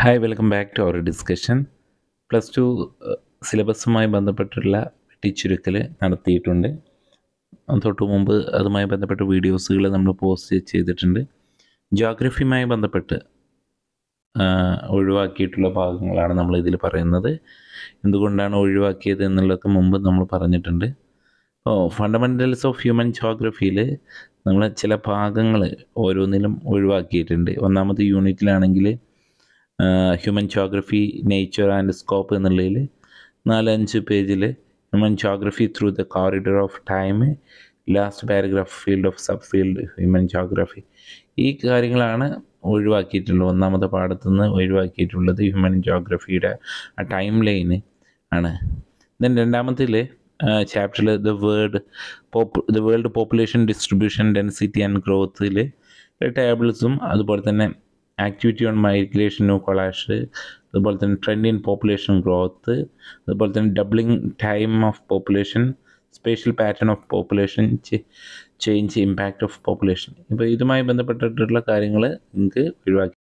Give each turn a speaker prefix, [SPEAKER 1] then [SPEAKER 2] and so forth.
[SPEAKER 1] hi welcome back to our discussion plus two സിലബസുമായി ബന്ധപ്പെട്ടുള്ള വെട്ടിച്ചുരുക്കൽ നടത്തിയിട്ടുണ്ട് തൊട്ട് മുമ്പ് അതുമായി ബന്ധപ്പെട്ട വീഡിയോസുകൾ നമ്മൾ പോസ്റ്റ് ചെയ്തിട്ടുണ്ട് ജോഗ്രഫിയുമായി ബന്ധപ്പെട്ട് ആ, ഒഴിവാക്കിയിട്ടുള്ള ഭാഗങ്ങളാണ് നമ്മൾ ഇതിൽ പറയുന്നത് എന്തുകൊണ്ടാണ് ഒഴിവാക്കിയത് എന്നുള്ളതൊക്കെ മുമ്പ് നമ്മൾ പറഞ്ഞിട്ടുണ്ട് ഓ ഫണ്ടമെൻ്റൽസ് ഓഫ് ഹ്യൂമൻ ജോഗ്രഫിയിൽ നമ്മൾ ചില ഭാഗങ്ങൾ ഓരോന്നിലും ഒഴിവാക്കിയിട്ടുണ്ട് ഒന്നാമത്തെ യൂണിറ്റിലാണെങ്കിൽ human geography nature and scope എന്നുള്ളതിൽ നാലഞ്ച് പേജിൽ human geography through the corridor of time last paragraph field of subfield human geography ഈ കാര്യങ്ങളാണ് ഒഴിവാക്കിയിട്ടുള്ളത് ഒന്നാമത്തെ പാഠത്തു നിന്ന് ഒഴിവാക്കിയിട്ടുള്ളത് ഹ്യൂമൻ ജോഗ്രഫിയുടെ ആ ടൈം ലൈന് ആണ് ദെൻ രണ്ടാമത്തിൽ ചാപ്റ്ററിൽ the world pop the world population distribution density and ഗ്രോത്തിൽ ടേബിൾസും അതുപോലെ തന്നെ ആക്ടിവിറ്റി ഓൺ മൈഗ്രേഷൻ കൊളാഷ് അതുപോലെ തന്നെ ട്രെൻഡ് ഇൻ പോപ്പുലേഷൻ ഗ്രോത്ത് അതുപോലെ തന്നെ doubling time of population spatial pattern of population change impact of population ഇപ്പോൾ ഇതുമായി ബന്ധപ്പെട്ടിട്ടുള്ള കാര്യങ്ങൾ നിങ്ങൾക്ക് ഒഴിവാക്കി